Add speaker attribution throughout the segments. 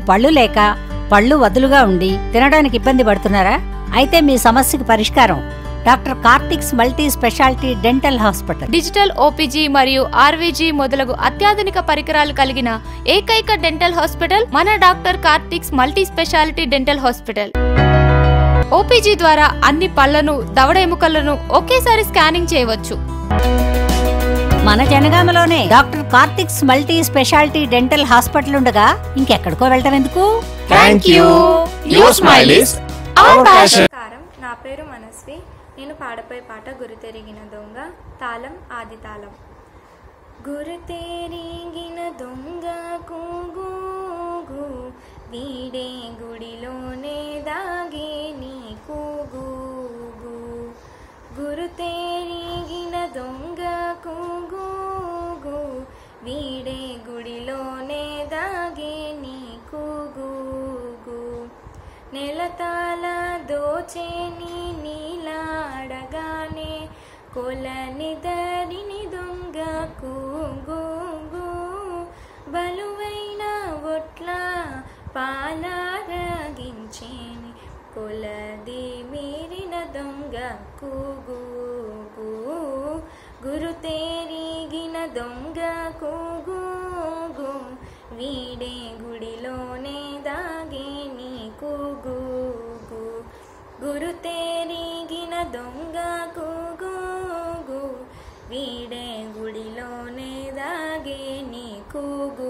Speaker 1: పళ్ళు లేక పళ్ళు వదులుగా ఉండి తినడానికి ఇబ్బంది పడుతున్నారా అయితే మీ సమస్యకు పరిష్కారం doctor Karthik's multi speciality dental hospital
Speaker 2: digital OPG మరియు ఆర్వీజీ మొదలగు అత్యాధునిక పరికరాలు కలిగిన ఏకైక డెంటల్ హాస్పిటల్ మన doctor Karthik's multi speciality dental hospital OPG ద్వారా అన్ని పళ్లను దవడ ఎముకలను ఒకేసారి స్కానింగ్ చేయవచ్చు
Speaker 1: మన జనగామలోనే doctor Karthik's multi speciality dental hospital ఉండగా ఇంకెక్కడికో వెళ్ళటం ఎందుకు
Speaker 3: thank you your smile is our passion
Speaker 4: నమస్కారం నా పేరు మనస్వి నేను పాడపై పాట గురి తెరిగిన దొంగ తాళం ఆది తాళం గురు తెరిగిన దొంగ కూగు వీడే గుడిలోనే దాగే నీ కూగు గురు తెరిగిన దొంగ కూగు వీడే గుడిలోనే దాగే నీ కూగు నెలతాల దోచే నీ నీలాడగానే కొలని దరిని దొంగ కూగు బలువైన ఒట్ల పాలారగించేని కొలది మీరిన దొంగ కూగు గురు తేరిగిన దొంగ కూగు వీడే గుడిలోనే దాగే నీ కూగు గురు తేరిగిన దొంగ కూగు వీడే గుడిలోనే దాగే నీ కూగు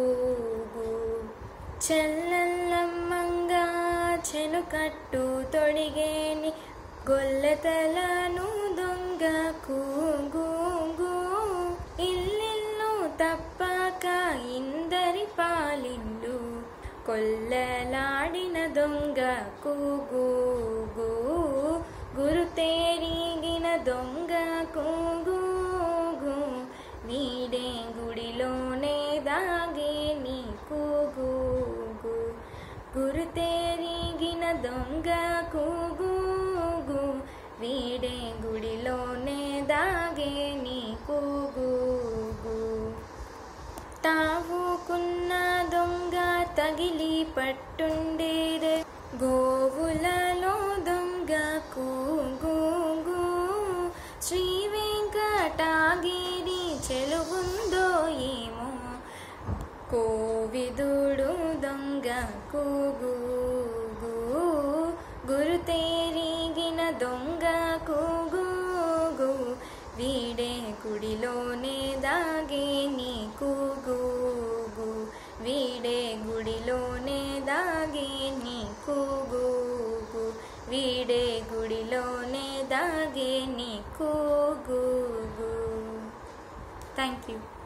Speaker 4: చల్లల్లమ్మంగా చెనుకట్టు తొడిగేని గొల్లెతలను దొంగ కూగు ఇల్లిల్లు తప్పక ఇందరి పాలిల్లు కొల్లలాడిన దొంగ కూగు గురు తేరిగిన దొంగ కూగు వీడే గుడిలోనే దాగే నీ కూగు గురు తేరిగిన దొంగ కూగు వీడే గుడిలోనే దాగే నీ కూగు తావుకున్న దొంగ తగిలి పట్టుండేరే గోవులలో దొంగ కూగు శ్రీ వెంకటాగిరి చెలువుందో ఏమో కోవిదుడు దొంగ కూగు గురు తేరిగిన దొంగ కూగు వీడే గుడిలోనే దాగే నీ కూగు వీడే గుడిలోనే దాగే నీ కూగు వీడే గుడిలోనే దాగే నీ కూగు థ్యాంక్ యూ